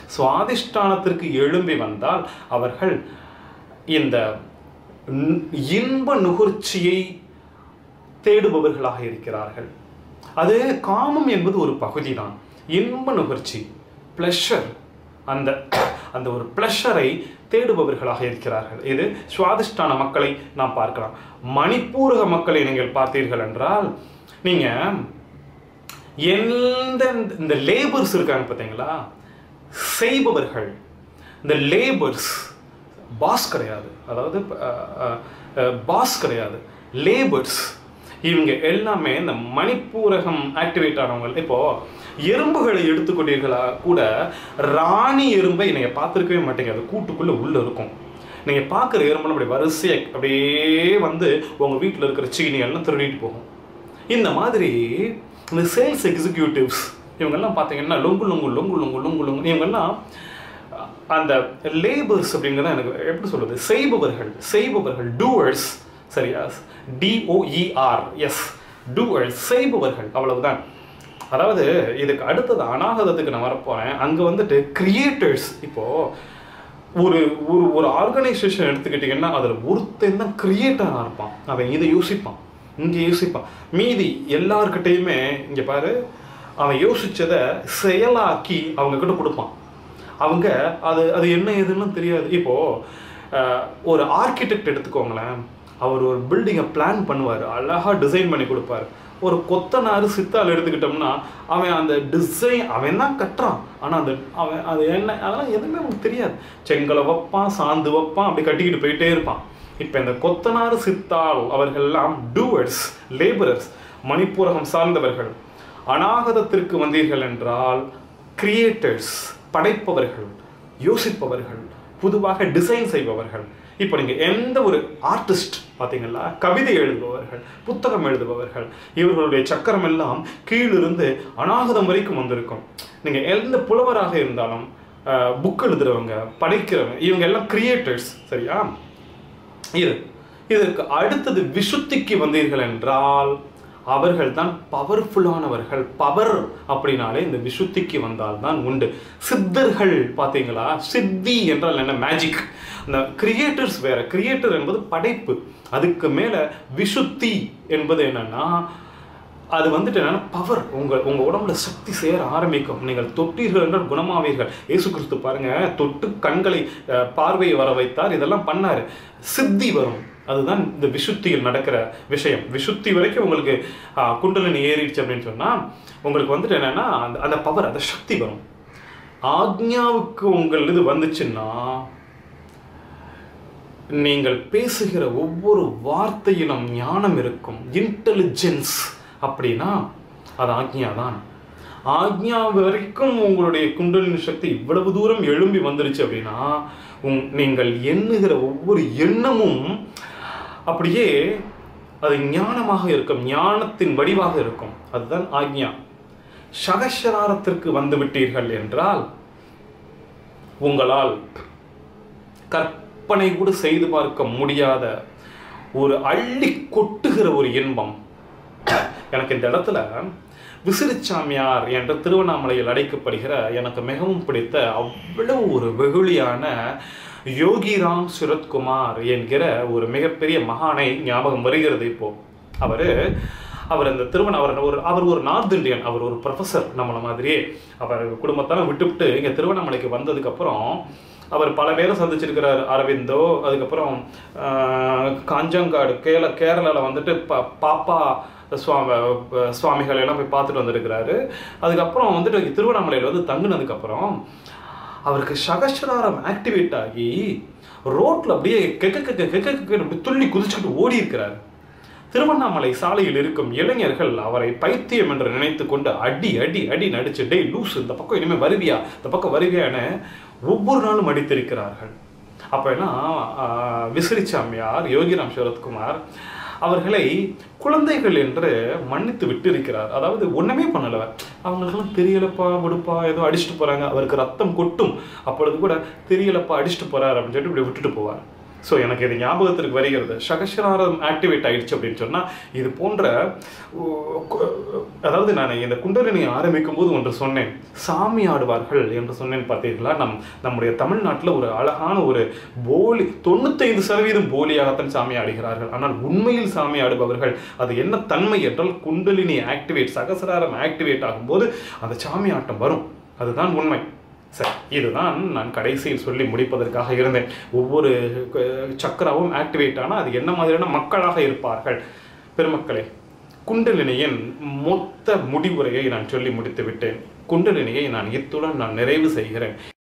சுவாதிஷ்டானத்திற்கு எழும்பி வந்தால் அவர்கள் இந்த ந- இன்ப நுகர்ச்சியை தேடுபவர்களாக இருக்கிறார்கள் அது காமம் என்பது ஒரு பகுதி தான் இன்ப நுகர்ச்சி ப்ளஷர் அந்த அந்த ஒரு ப்ளஷரை தேடுபவர்களாக இருக்கிறார்கள் இது சுவாதிஷ்டான மக்களை நாம் பார்க்கலாம் மணிப்பூரக மக்களை நீங்கள் பார்த்தீர்கள் என்றால் நீங்கள் எந்த இந்த லேபர்ஸ் இருக்காங்க பார்த்தீங்களா செய்பவர்கள் இந்த லேபர்ஸ் பாஸ் கிடையாது அதாவது பாஸ் கிடையாது லேபர்ஸ் இவங்க எல்லாமே இந்த மணிப்பூரகம் ஆக்டிவேட் ஆனவங்க இப்போ எறும்புகளை எடுத்துக்கொண்டீர்களா கூட ராணி எறும்பை நீங்க பார்த்துருக்கவே மாட்டீங்க அது கூட்டுக்குள்ள உள்ள இருக்கும் நீங்க பார்க்குற எறும்பெல்லாம் அப்படி வரிசையா அப்படியே வந்து உங்க வீட்டில் இருக்கிற சீனி எல்லாம் திருடிட்டு போகும் இந்த மாதிரி இந்த சேல்ஸ் எக்ஸிக்யூட்டிவ்ஸ் இவங்கெல்லாம் பார்த்தீங்கன்னா லொங்கு லொங்கு லொங்கு லொங்கு லொங்கு லொங்கு இவங்கெல்லாம் அந்த லேபர்ஸ் அப்படிங்கிறத எனக்கு எப்படி சொல்றது செய்பவர்கள் செய்பவர்கள் டூவர்ஸ் சரியா டிஓஇஆர் எஸ் டூவர்ஸ் செய்பவர்கள் அவ்வளவுதான் அதாவது இதுக்கு அடுத்தது அநாகதத்துக்கு நான் வரப்போறேன் அங்க வந்துட்டு கிரியேட்டர்ஸ் இப்போ ஒரு ஒரு ஒரு ஆர்கனைசேஷன் எடுத்துக்கிட்டிங்கன்னா அதில் ஒருத்தன் தான் கிரியேட்டராக இருப்பான் அவன் இதை யோசிப்பான் இங்கே யோசிப்பான் மீதி எல்லார்கிட்டையுமே இங்கே பாரு அவன் யோசிச்சதை செயலாக்கி அவங்க கிட்ட கொடுப்பான் அவங்க அது அது என்ன ஏதுன்னு தெரியாது இப்போ அஹ், ஒரு ஆர்கிடெக்ட் எடுத்துக்கோங்களேன் அவர் ஒரு பில்டிங்கை பிளான் பண்ணுவார் அழகாக டிசைன் பண்ணி கொடுப்பாரு ஒரு கொத்தனார் சித்தால் எடுத்துக்கிட்டோம்னா அவன் அந்த டிசைன் அவன் தான் கட்டுறான் ஆனால் அந்த அவன் அது என்ன அதெல்லாம் எதுவுமே அவனுக்கு தெரியாது செங்கலை வைப்பான் சாந்து வைப்பான் அப்படி கட்டிக்கிட்டு போயிட்டே இருப்பான் இப்போ இந்த கொத்தனார் சித்தால் அவர்கள்லாம் டூவர்ஸ் லேபரர்ஸ் மணிப்பூரகம் சார்ந்தவர்கள் அநாகதத்திற்கு வந்தீர்கள் என்றால் கிரியேட்டர்ஸ் படைப்பவர்கள் யோசிப்பவர்கள் பொதுவாக டிசைன் செய்பவர்கள் இப்போ நீங்கள் எந்த ஒரு ஆர்டிஸ்ட் பார்த்தீங்களா கவிதை எழுதுபவர்கள் புத்தகம் எழுதுபவர்கள் இவர்களுடைய சக்கரம் எல்லாம் கீழிருந்து அநாகதம் வரைக்கும் வந்திருக்கும் நீங்கள் எந்த புலவராக இருந்தாலும் புக் எழுதுறவங்க படிக்கிறவங்க இவங்க எல்லாம் கிரியேட்டர்ஸ் சரியா இது இதற்கு அடுத்தது விசுத்திக்கு வந்தீர்கள் என்றால் அவர்கள் தான் பவர்ஃபுல்லானவர்கள் பவர் அப்படின்னாலே இந்த விசுத்திக்கு வந்தால் தான் உண்டு சித்தர்கள் பார்த்தீங்களா சித்தி என்றால் என்ன மேஜிக் இந்த கிரியேட்டர்ஸ் வேற கிரியேட்டர் என்பது படைப்பு அதுக்கு மேல விசுத்தி என்பது என்னன்னா அது வந்துட்டு என்னன்னா பவர் உங்க உங்க உடம்புல சக்தி சேர ஆரம்பிக்கும் நீங்கள் தொட்டீர்கள் என்றால் குணமாவீர்கள் இயேசு கிறிஸ்து பாருங்க தொட்டு கண்களை அஹ், பார்வையை வர வைத்தார் இதெல்லாம் பண்ணாரு சித்தி வரும் அதுதான் இந்த விசுத்தியில் நடக்கிற விஷயம் விசுத்தி வரைக்கும் உங்களுக்கு ஆஹ், குண்டலினி ஏறிடுச்சு அப்படின்னு சொன்னா உங்களுக்கு வந்துட்டு என்னன்னா அந்த அந்த பவர் அந்த சக்தி வரும் ஆக்ஞாவுக்கு உங்கள் இது வந்துச்சுன்னா நீங்கள் பேசுகிற ஒவ்வொரு வார்த்தையிலும் ஞானம் இருக்கும் இன்டெலிஜென்ஸ் அப்படின்னா அது ஆக்ஞா தான் ஆக்ஞா வரைக்கும் உங்களுடைய குண்டலினி சக்தி இவ்வளவு தூரம் எழும்பி வந்துருச்சு அப்படின்னா உங் நீங்கள் எண்ணுகிற ஒவ்வொரு எண்ணமும் அப்படியே அது ஞானமாக இருக்கும் ஞானத்தின் வடிவாக இருக்கும் அதுதான் ஆக்ஞா சகசராரத்திற்கு வந்து விட்டீர்கள் என்றால் உங்களால் கற்பனை கூட செய்து பார்க்க முடியாத ஒரு அள்ளி கொட்டுகிற ஒரு இன்பம் எனக்கு இந்த இடத்துல விசிறிச்சாமியார் என்ற திருவண்ணாமலையில் அடைக்கப்படுகிற எனக்கு மிகவும் பிடித்த அவ்வளவு ஒரு வெகுளியான யோகிராம் சுரத்குமார் என்கிற ஒரு மிகப்பெரிய மகானை ஞாபகம் வருகிறது இப்போ அவர் அவர் இந்த திருவண்ண அவர் ஒரு அவர் ஒரு நார்த் இந்தியன் அவர் ஒரு ப்ரொஃபஸர் நம்மள மாதிரியே அவர் குடும்பத்தெல்லாம் விட்டுவிட்டு இங்கே திருவண்ணாமலைக்கு வந்ததுக்கப்புறம் அவர் பல பேரை சந்திச்சிருக்கிறார் அரவிந்தோ அதுக்கப்புறம் ஆஹ், காஞ்சங்காடு கேல கேரளாவில் வந்துட்டு ப பாப்பா சுவாமி சுவாமிகள் எல்லாம் போய் பார்த்துட்டு வந்திருக்கிறாரு அதுக்கப்புறம் வந்துட்டு இங்க திருவண்ணாமலையில் வந்து தங்குனதுக்கப்புறம் அவருக்கு சகசிராரம் ஆக்டிவேட் ஆகி ரோட்ல அப்படியே கெக்க கெக்க கெக்க கெக்க அப்படி துள்ளி குதிச்சுக்கிட்டு ஓடி இருக்கிறார் திருவண்ணாமலை சாலையில் இருக்கும் இளைஞர்கள் அவரை பைத்தியம் என்று நினைத்து கொண்டு அடி அடி அடி நடிச்சு டேய் லூஸ் இந்த பக்கம் இனிமே வருவியா இந்த பக்கம் வருவியான்னு ஒவ்வொரு நாளும் அடித்திருக்கிறார்கள் அப்ப என்ன ஆஹ், விசிறிச்சாமியார் யோகிராம் சரத்குமார் அவர்களை குழந்தைகள் என்று மன்னித்து விட்டு இருக்கிறார் அதாவது ஒண்ணுமே பண்ணல அவங்களுக்கெல்லாம் தெரியலப்பா விடுப்பா ஏதோ அடிச்சுட்டு போறாங்க அவருக்கு ரத்தம் கொட்டும் அப்பொழுது கூட தெரியலப்பா அடிச்சுட்டு போறார் அப்படின்னு சொல்லிட்டு இப்படி விட்டுட்டு போவார் ஸோ எனக்கு இது ஞாபகத்திற்கு வருகிறது சகசிராரம் ஆக்டிவேட் ஆயிடுச்சு அப்படின்னு சொன்னால் இது போன்ற ஓ, கு- அதாவது நான் இந்த குண்டலினி ஆரம்பிக்கும் போது ஒன்று சொன்னேன் சாமி ஆடுவார்கள் என்று சொன்னேன் பார்த்தீர்களா நம் நம்முடைய தமிழ்நாட்டில் ஒரு அழகான ஒரு போலி தொண்ணூத்தைந்து சதவீதம் போலியாகத்தான் சாமி ஆடுகிறார்கள் ஆனால் உண்மையில் சாமி ஆடுபவர்கள் அது என்ன தன்மை என்றால் குண்டலினி ஆக்டிவேட் சகசிராரம் ஆக்டிவேட் ஆகும்போது அந்த சாமி ஆட்டம் வரும் அதுதான் உண்மை சரி இதுதான் நான் கடைசியில் சொல்லி முடிப்பதற்காக இருந்தேன் ஒவ்வொரு அஹ், சக்கராவும் ஆக்டிவேட் ஆனால் அது என்ன மாதிரியான மக்களாக இருப்பார்கள் பெருமக்களே குண்டலினியின் மொத்த முடிவுரையை நான் சொல்லி முடித்து விட்டேன் குண்டலினியை நான் இத்துடன் நான் நிறைவு செய்கிறேன்